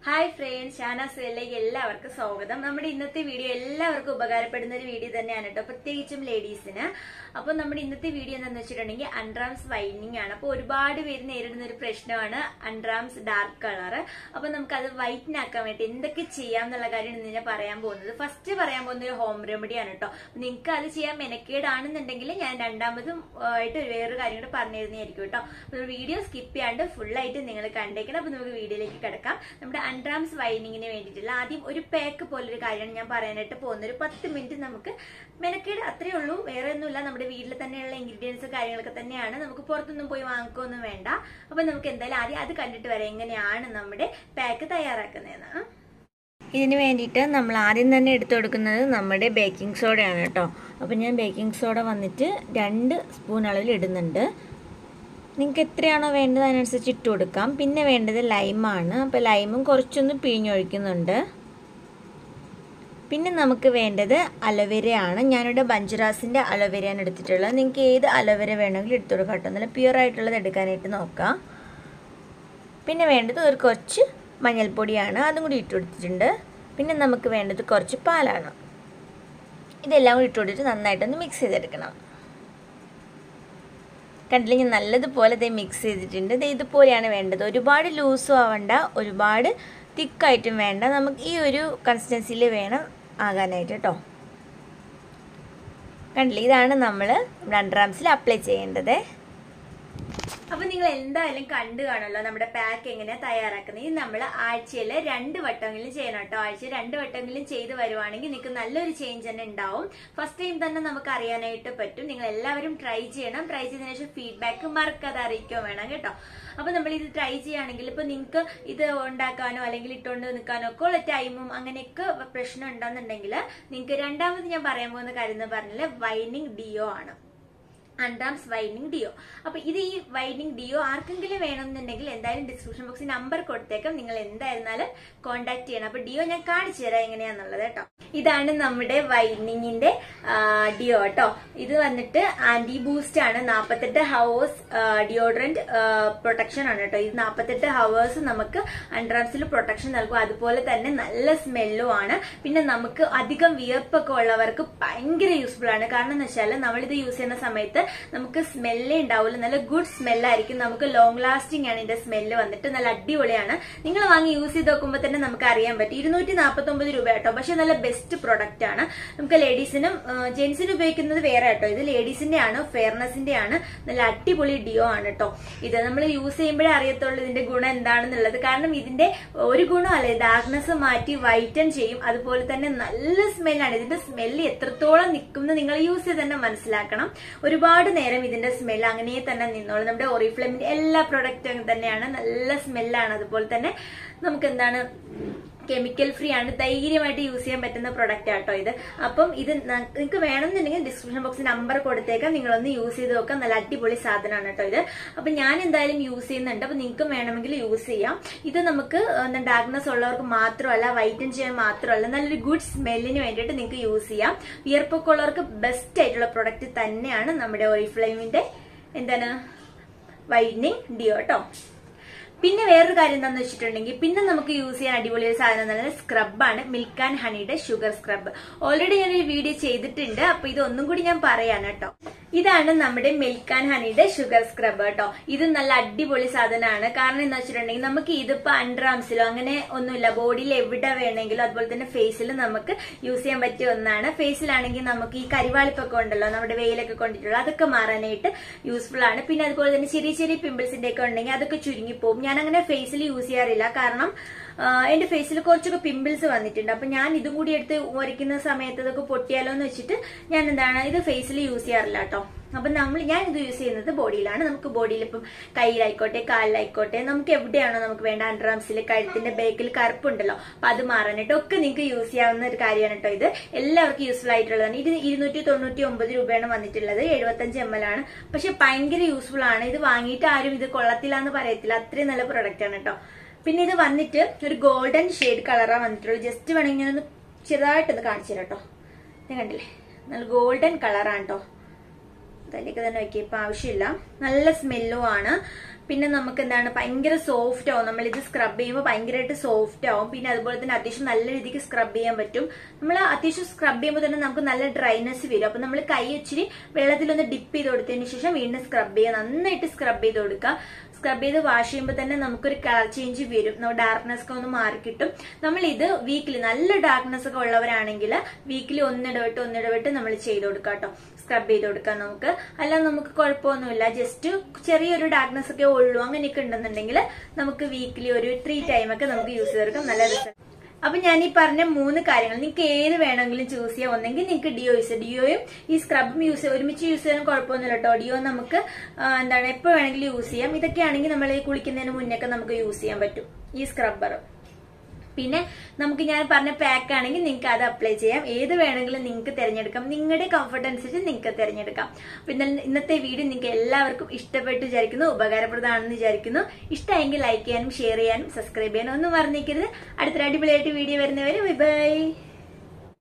Hi friends ഷാനാസിലേക്ക് എല്ലാവർക്കും സ്വാഗതം നമ്മുടെ ഇന്നത്തെ വീഡിയോ എല്ലാവർക്കും ഉപകാരപ്പെടുന്ന ഒരു വീഡിയോ തന്നെയാണ് കേട്ടോ പ്രത്യേകിച്ചും ലേഡീസിന് അപ്പൊ നമ്മുടെ ഇന്നത്തെ വീഡിയോ എന്താണെന്ന് വെച്ചിട്ടുണ്ടെങ്കിൽ അൺറാംസ് വൈറ്റനിങ് ആണ് അപ്പൊ ഒരുപാട് പേര് നേരിടുന്ന ഒരു പ്രശ്നമാണ് അൺറാംസ് ഡാർക്ക് കളർ അപ്പൊ നമുക്ക് അത് വൈറ്റൻ ആക്കാൻ വേണ്ടി എന്തൊക്കെ ചെയ്യാം എന്നുള്ള കാര്യമാണ് ഇന്ന് ഞാൻ പറയാൻ പോകുന്നത് ഫസ്റ്റ് പറയാൻ പോകുന്ന ഒരു ഹോം റെമഡിയാണ് കേട്ടോ നിങ്ങൾക്ക് അത് ചെയ്യാൻ മെനക്കേടാണെന്നുണ്ടെങ്കിൽ ഞാൻ രണ്ടാമതും ആ, ആയിട്ട് വേറൊരു കാര്യം കൂടെ പറഞ്ഞു തരുന്നതായിരിക്കും കേട്ടോ അപ്പൊ വീഡിയോ സ്കിപ്പ് ചെയ്യാണ്ട് ഫുൾ ആയിട്ട് നിങ്ങൾ കണ്ടേക്കണം അപ്പൊ നമുക്ക് വീഡിയോയിലേക്ക് കിടക്കാം നമ്മുടെ അൺറാംസ് വൈനിങ്ങിന് വേണ്ടിയിട്ടുള്ള ആദ്യം ഒരു പാക്ക് പോലൊരു കാര്യമാണ് ഞാൻ പറയാനായിട്ട് പോകുന്നത് ഒരു പത്ത് മിനിറ്റ് നമുക്ക് മെനക്കേട് അത്രേ ഉള്ളൂ വേറെ ഒന്നുമില്ല നമ്മുടെ വീട്ടിൽ തന്നെയുള്ള ഇൻഗ്രീഡിയൻസ് കാര്യങ്ങളൊക്കെ തന്നെയാണ് നമുക്ക് പുറത്തൊന്നും പോയി വാങ്ങിക്കൊന്നും വേണ്ട അപ്പൊ നമുക്ക് എന്തായാലും ആദ്യം അത് കണ്ടിട്ട് വരാം എങ്ങനെയാണ് നമ്മുടെ പാക്ക് തയ്യാറാക്കുന്നതെന്ന് ആ? ഇതിന് വേണ്ടിയിട്ട് നമ്മൾ ആദ്യം തന്നെ എടുത്തു കൊടുക്കുന്നത് നമ്മുടെ ബേക്കിംഗ് സോഡയാണ് കേട്ടോ അപ്പോൾ ഞാൻ ബേക്കിംഗ് സോഡ വന്നിട്ട് രണ്ട് സ്പൂൺ അളവിൽ ഇടുന്നുണ്ട് നിങ്ങൾക്ക് എത്രയാണോ വേണ്ടത് അതിനനുസരിച്ച് ഇട്ട് കൊടുക്കാം പിന്നെ വേണ്ടത് ലൈമാണ് അപ്പോൾ ലൈമും കുറച്ചൊന്ന് പിഴിഞ്ഞൊഴിക്കുന്നുണ്ട് പിന്നെ നമുക്ക് വേണ്ടത് അലോവേരയാണ് ഞാനിവിടെ ബഞ്ചറാസിൻ്റെ അലോവേരയാണ് എടുത്തിട്ടുള്ളത് നിങ്ങൾക്ക് ഏത് അലോവേര വേണമെങ്കിലും എടുത്തു കൊടുക്കാം കേട്ടോ നല്ല പ്യുവർ ആയിട്ടുള്ളത് എടുക്കാനായിട്ട് നോക്കാം പിന്നെ വേണ്ടത് ഒരു കുറച്ച് മഞ്ഞൾപ്പൊടിയാണ് അതും കൂടി ഇട്ട് കൊടുത്തിട്ടുണ്ട് പിന്നെ നമുക്ക് വേണ്ടത് കുറച്ച് പാലാണ് ഇതെല്ലാം കൂടി ഇട്ട് കൊടുത്തിട്ട് നന്നായിട്ടൊന്ന് മിക്സ് ചെയ്തെടുക്കണം കണ്ടില്ല ഞാൻ നല്ലതുപോലെ ഇത് മിക്സ് ചെയ്തിട്ടുണ്ട് ഇത് ഇതുപോലെയാണ് വേണ്ടത് ഒരുപാട് ലൂസും ആവണ്ട ഒരുപാട് തിക്കായിട്ടും വേണ്ട നമുക്ക് ഈ ഒരു കൺസിസ്റ്റൻസിയിൽ വേണം ആകാനായിട്ട് കേട്ടോ കണ്ടില്ല ഇതാണ് നമ്മൾ രണ്ടാംസിൽ അപ്ലൈ ചെയ്യേണ്ടത് അപ്പൊ നിങ്ങൾ എന്തായാലും കണ്ടു കാണുമല്ലോ നമ്മുടെ പാക്ക് എങ്ങനെയാ തയ്യാറാക്കുന്നത് ഇത് നമ്മൾ ആഴ്ചയിൽ രണ്ട് വട്ടമെങ്കിലും ചെയ്യണം കേട്ടോ ആഴ്ച രണ്ട് വട്ടമെങ്കിലും ചെയ്ത് വരുവാണെങ്കിൽ നിങ്ങൾക്ക് നല്ലൊരു ചേഞ്ച് തന്നെ ഉണ്ടാവും ഫസ്റ്റ് ടൈം തന്നെ നമുക്ക് അറിയാനായിട്ട് പറ്റും നിങ്ങൾ എല്ലാവരും ട്രൈ ചെയ്യണം ട്രൈ ചെയ്തതിനു ശേഷം ഫീഡ്ബാക്ക് മറക്കാതെ അറിയിക്കുകയോ വേണം കേട്ടോ അപ്പൊ നമ്മൾ ഇത് ട്രൈ ചെയ്യുകയാണെങ്കിൽ ഇപ്പൊ നിങ്ങൾക്ക് ഇത് ഉണ്ടാക്കാനോ അല്ലെങ്കിൽ ഇട്ടുകൊണ്ട് നിൽക്കാനോ ഒക്കെ ഉള്ള ടൈമും അങ്ങനെയൊക്കെ പ്രശ്നം ഉണ്ടെന്നുണ്ടെങ്കിൽ നിങ്ങൾക്ക് രണ്ടാമത് ഞാൻ പറയാൻ പോകുന്ന കാര്യം എന്ന് പറഞ്ഞാൽ വൈനിങ് ഡിയോ ആണ് അൺഡാംസ് വൈനിങ് ഡിയോ അപ്പൊ ഇത് ഈ വൈനിങ് ഡിയോ ആർക്കെങ്കിലും വേണമെന്നുണ്ടെങ്കിൽ എന്തായാലും ഡിസ്ക്രിപ്ഷൻ ബോക്സിൽ നമ്പർ കൊടുത്തേക്കാം നിങ്ങൾ എന്തായിരുന്നാലും കോൺടാക്ട് ചെയ്യണം അപ്പൊ ഡിയോ ഞാൻ കാണിച്ചു തരാം എങ്ങനെയാന്നുള്ളത് കേട്ടോ ഇതാണ് നമ്മുടെ വൈനിങ്ങിന്റെ ഡിയോ കേട്ടോ ഇത് വന്നിട്ട് ആന്റി ബൂസ്റ്റ് ആണ് നാപ്പത്തെട്ട് ഹവേഴ്സ് ഡിയോഡ്രന്റ് പ്രൊട്ടക്ഷൻ ആണ് കേട്ടോ ഇത് നാപ്പത്തെട്ട് ഹവേഴ്സ് നമുക്ക് അൺഡ്രാംസിൽ പ്രൊട്ടക്ഷൻ നൽകും അതുപോലെ തന്നെ നല്ല സ്മെല്ലും ആണ് പിന്നെ നമുക്ക് അധികം വിയർപ്പൊക്കെ ഉള്ളവർക്ക് ഭയങ്കര യൂസ്ഫുൾ ആണ് കാരണം എന്ന് വെച്ചാൽ നമ്മളിത് യൂസ് ചെയ്യുന്ന സമയത്ത് നമുക്ക് സ്മെല്ലേ ഉണ്ടാവില്ല നല്ല ഗുഡ് സ്മെല്ലായിരിക്കും നമുക്ക് ലോങ് ലാസ്റ്റിംഗ് ആണ് ഇതിന്റെ സ്മെല്ല് വന്നിട്ട് നല്ല അടിപൊളിയാണ് നിങ്ങൾ വാങ്ങി യൂസ് ചെയ്ത് നോക്കുമ്പോൾ തന്നെ നമുക്ക് അറിയാൻ പറ്റും ഇരുന്നൂറ്റി നാൽപ്പത്തി ഒമ്പത് രൂപ കേട്ടോ പക്ഷെ നല്ല ബെസ്റ്റ് പ്രൊഡക്റ്റ് ആണ് നമുക്ക് ലേഡീസിനും ജെന്റ്സിനും ഉപയോഗിക്കുന്നത് വേറെ കേട്ടോ ഇത് ലേഡീസിന്റെ ആണ് ഫെയർനെസിന്റെ ആണ് നല്ല അടിപൊളി ഡിയോ ആണ് കേട്ടോ ഇത് നമ്മൾ യൂസ് ചെയ്യുമ്പോഴേ അറിയത്തുള്ളൂ ഇതിന്റെ ഗുണം എന്താണെന്നുള്ളത് കാരണം ഇതിന്റെ ഒരു ഗുണമല്ല ഡാർക്ക്നെസ് മാറ്റി വൈറ്റൻ ചെയ്യും അതുപോലെ തന്നെ നല്ല സ്മെല്ലാണ് ഇതിന്റെ സ്മെല്ല് എത്രത്തോളം നിൽക്കുന്നത് നിങ്ങൾ യൂസ് ചെയ്ത് തന്നെ മനസ്സിലാക്കണം ഒരുപാട് നേരം ഇതിന്റെ സ്മെല്ല് അങ്ങനെ തന്നെ നിന്നോളും നമ്മുടെ ഒറിഫ്ലെമിന്റെ എല്ലാ പ്രൊഡക്റ്റും തന്നെയാണ് നല്ല സ്മെല്ലാണ് അതുപോലെ തന്നെ നമുക്ക് എന്താണ് കെമിക്കൽ ഫ്രീ ആണ് ധൈര്യമായിട്ട് യൂസ് ചെയ്യാൻ പറ്റുന്ന പ്രൊഡക്റ്റ് ആട്ടോ ഇത് അപ്പം ഇത് നിങ്ങൾക്ക് വേണമെന്നുണ്ടെങ്കിൽ ഡിസ്ക്രിപ്ഷൻ ബോക്സിൽ നമ്പർ കൊടുത്തേക്കാം നിങ്ങളൊന്ന് യൂസ് ചെയ്ത് നോക്കാം നല്ല അടിപൊളി സാധനമാണ് കേട്ടോ ഇത് അപ്പൊ ഞാൻ എന്തായാലും യൂസ് ചെയ്യുന്നുണ്ട് അപ്പൊ നിങ്ങൾക്കും വേണമെങ്കിൽ യൂസ് ചെയ്യാം ഇത് നമുക്ക് ഡാർക്ക്നെസ് ഉള്ളവർക്ക് മാത്രമല്ല വൈറ്റൻ ചെയ്യാൻ മാത്രമല്ല നല്ലൊരു ഗുഡ് സ്മെല്ലിന് വേണ്ടിയിട്ട് നിങ്ങൾക്ക് യൂസ് ചെയ്യാം വിയർപ്പൊക്കെ ഉള്ളവർക്ക് ബെസ്റ്റ് ആയിട്ടുള്ള പ്രൊഡക്റ്റ് തന്നെയാണ് നമ്മുടെ ഒറിഫ്ലെയിമിന്റെ എന്താണ് വൈറ്റനിങ് ഡിയോ കേട്ടോ പിന്നെ വേറൊരു കാര്യം എന്താണെന്ന് വെച്ചിട്ടുണ്ടെങ്കിൽ പിന്നെ നമുക്ക് യൂസ് ചെയ്യാൻ അടിപൊളി ഒരു സാധനം എന്ന് പറയുന്നത് സ്ക്രബാണ് മിൽക്ക് ആൻഡ് ഹണിയുടെ ഷുഗർ സ്ക്രബ് ഓൾറെഡി ഞാൻ ഒരു വീഡിയോ ചെയ്തിട്ടുണ്ട് അപ്പൊ ഇത് ഒന്നും കൂടി ഞാൻ പറയാണ് കേട്ടോ ഇതാണ് നമ്മുടെ മിൽക്ക് ആൻഡ് ഹണിയുടെ ഷുഗർ സ്ക്രബ് കേട്ടോ ഇത് നല്ല അടിപൊളി സാധനമാണ് കാരണം എന്താ വെച്ചിട്ടുണ്ടെങ്കിൽ നമുക്ക് ഇതിപ്പോ അണ്ടർആംസിലോ അങ്ങനെ ഒന്നുമില്ല ബോഡിയിൽ എവിടെ വേണമെങ്കിലും അതുപോലെ തന്നെ ഫേസിൽ നമുക്ക് യൂസ് ചെയ്യാൻ പറ്റിയ ഒന്നാണ് ഫേസിലാണെങ്കിൽ നമുക്ക് ഈ കരിവാളിപ്പൊക്കെ ഉണ്ടല്ലോ നമ്മുടെ വെയിലൊക്കെ കൊണ്ടിട്ടുള്ള അതൊക്കെ മാറാനായിട്ട് യൂസ്ഫുൾ ആണ് പിന്നെ അതുപോലെ തന്നെ ചെറിയ ചെറിയ പിമ്പിൾസിന്റെ ഒക്കെ ഉണ്ടെങ്കിൽ അതൊക്കെ ചുരുങ്ങിപ്പോവും ഞാൻ അങ്ങനെ ഫേസിൽ യൂസ് ചെയ്യാറില്ല കാരണം ആ, എന്റെ ഫേസിൽ കുറച്ചൊക്കെ പിമ്പിൾസ് വന്നിട്ടുണ്ട് അപ്പൊ ഞാൻ ഇതും കൂടി എടുത്ത് ഉരയ്ക്കുന്ന സമയത്ത് ഇതൊക്കെ പൊട്ടിയാലോ എന്ന് വെച്ചിട്ട് ഞാൻ എന്താണ് ഇത് ഫേസിൽ യൂസ് ചെയ്യാറില്ല കേട്ടോ അപ്പൊ നമ്മൾ ഞാൻ ഇത് യൂസ് ചെയ്യുന്നത് ബോഡിയിലാണ് നമുക്ക് ബോഡിയിൽ ഇപ്പം കയ്യിലായിക്കോട്ടെ കാലിലായിക്കോട്ടെ നമുക്ക് എവിടെയാണോ നമുക്ക് വേണ്ട അണ്ടർആംസിൽ കഴുത്തിന്റെ ബേക്കിൽ കറുപ്പുണ്ടല്ലോ അപ്പൊ അത് മാറാനായിട്ട് ഒക്കെ നിങ്ങൾക്ക് യൂസ് ചെയ്യാവുന്ന ഒരു കാര്യമാണ് കേട്ടോ ഇത് എല്ലാവർക്കും യൂസ്ഫുൾ ആയിട്ടുള്ളതാണ് ഇത് ഇരുന്നൂറ്റി തൊണ്ണൂറ്റി ഒമ്പത് രൂപയാണ് വന്നിട്ടുള്ളത് എഴുപത്തഞ്ച് എം എൽ ആണ് പക്ഷെ ഭയങ്കര യൂസ്ഫുൾ ആണ് ഇത് വാങ്ങിയിട്ട് ആരും ഇത് കൊള്ളത്തില്ല എന്ന് പറയത്തില്ല അത്രയും നല്ല പ്രൊഡക്റ്റ് ആണ് കേട്ടോ പിന്നെ ഇത് വന്നിട്ട് ഒരു ഗോൾഡൻ ഷെയ്ഡ് കളറാണ് വന്നിട്ടുള്ളത് ജസ്റ്റ് വേണമെങ്കിൽ ഞാനൊന്ന് ചെറുതായിട്ടൊന്ന് കാണിച്ചു തരാം കേട്ടോ ഇത് കണ്ടില്ലേ നല്ല ഗോൾഡൻ കളറാണ് കേട്ടോ അതിലേക്ക് തന്നെ വെക്കുക ഇപ്പൊ ആവശ്യമില്ല നല്ല സ്മെല്ലും ആണ് പിന്നെ നമുക്ക് എന്താണ് ഭയങ്കര സോഫ്റ്റ് ആവും നമ്മൾ ഇത് സ്ക്രബ് ചെയ്യുമ്പോൾ ഭയങ്കരമായിട്ട് സോഫ്റ്റ് ആവും പിന്നെ അതുപോലെ തന്നെ അത്യാവശ്യം നല്ല രീതിക്ക് സ്ക്രബ് ചെയ്യാൻ പറ്റും നമ്മൾ അത്യാവശ്യം സ്ക്രബ് ചെയ്യുമ്പോൾ തന്നെ നമുക്ക് നല്ല ഡ്രൈനെസ് വരും അപ്പൊ നമ്മൾ കൈ ഇച്ചിരി വെള്ളത്തിലൊന്ന് ഡിപ്പ് ചെയ്ത് കൊടുത്തതിന് ശേഷം വീണ്ടും സ്ക്രബ് ചെയ്യുക നന്നായിട്ട് സ്ക്രബ് ചെയ്ത് കൊടുക്കുക സ്ക്രബ് ചെയ്ത് വാഷ് ചെയ്യുമ്പോൾ തന്നെ നമുക്കൊരു കളർ ചേഞ്ച് വരും ഡാർക്ക്നെസ് ഒക്കെ ഒന്ന് മാറിക്കിട്ടും നമ്മൾ ഇത് വീക്കിലി നല്ല ഡാർക്ക്നെസ് ഒക്കെ ഉള്ളവരാണെങ്കിൽ വീക്കിലി ഒന്നിടവിട്ട് ഒന്നിടവിട്ട് നമ്മൾ ചെയ്ത് കൊടുക്കാം കേട്ടോ സ്ക്രബ് ചെയ്ത് കൊടുക്കാം നമുക്ക് അല്ല നമുക്ക് കുഴപ്പമൊന്നുമില്ല ജസ്റ്റ് ചെറിയൊരു ഡാർക്ക്നെസ് ഒക്കെ ഉള്ളൂ അങ്ങനെയൊക്കെ ഉണ്ടെന്നുണ്ടെങ്കിൽ നമുക്ക് വീക്കിലി ഒരു ത്രീ ടൈം ഒക്കെ നമുക്ക് യൂസ് ചെയ്തെടുക്കാം നല്ല റിസൾട്ട് അപ്പൊ ഞാൻ ഈ പറഞ്ഞ മൂന്ന് കാര്യങ്ങൾ നിങ്ങൾക്ക് ഏത് വേണമെങ്കിലും ചൂസ് ചെയ്യാം ഒന്നെങ്കിൽ നിങ്ങൾക്ക് ഡിയോ യൂസ് ചെയ്യാം ഡിയോയും ഈ സ്ക്രബും യൂസ് ചെയ്യാം ഒരുമിച്ച് യൂസ് ചെയ്യാൻ കുഴപ്പമൊന്നുമില്ല കേട്ടോ ഡിയോ നമുക്ക് ആ, എന്താണ് എപ്പോ വേണമെങ്കിലും യൂസ് ചെയ്യാം ഇതൊക്കെയാണെങ്കിൽ നമ്മൾ ഈ കുളിക്കുന്നതിന് മുന്നൊക്കെ നമുക്ക് യൂസ് ചെയ്യാൻ പറ്റും ഈ സ്ക്രബ്ബർ പിന്നെ നമുക്ക് ഞാൻ പറഞ്ഞ പാക്ക് ആണെങ്കിൽ നിങ്ങൾക്ക് അത് അപ്ലൈ ചെയ്യാം ഏത് വേണമെങ്കിലും നിങ്ങൾക്ക് തിരഞ്ഞെടുക്കാം നിങ്ങളുടെ കംഫർട്ട് അനുസരിച്ച് നിങ്ങൾക്ക് തിരഞ്ഞെടുക്കാം അപ്പൊ ഇന്നലെ- ഇന്നത്തെ വീഡിയോ നിങ്ങൾക്ക് എല്ലാവർക്കും ഇഷ്ടപ്പെട്ടു വിചാരിക്കുന്നു ഉപകാരപ്രദമാണെന്ന് വിചാരിക്കുന്നു ഇഷ്ടമായെങ്കിൽ ലൈക്ക് ചെയ്യാനും ഷെയർ ചെയ്യാനും സബ്സ്ക്രൈബ് ചെയ്യാനും ഒന്നും മറന്നേക്കരുത് അടുത്തൊരു അടിപൊളിയായിട്ട് വീഡിയോ വരുന്നവരെ ബൈ ബൈ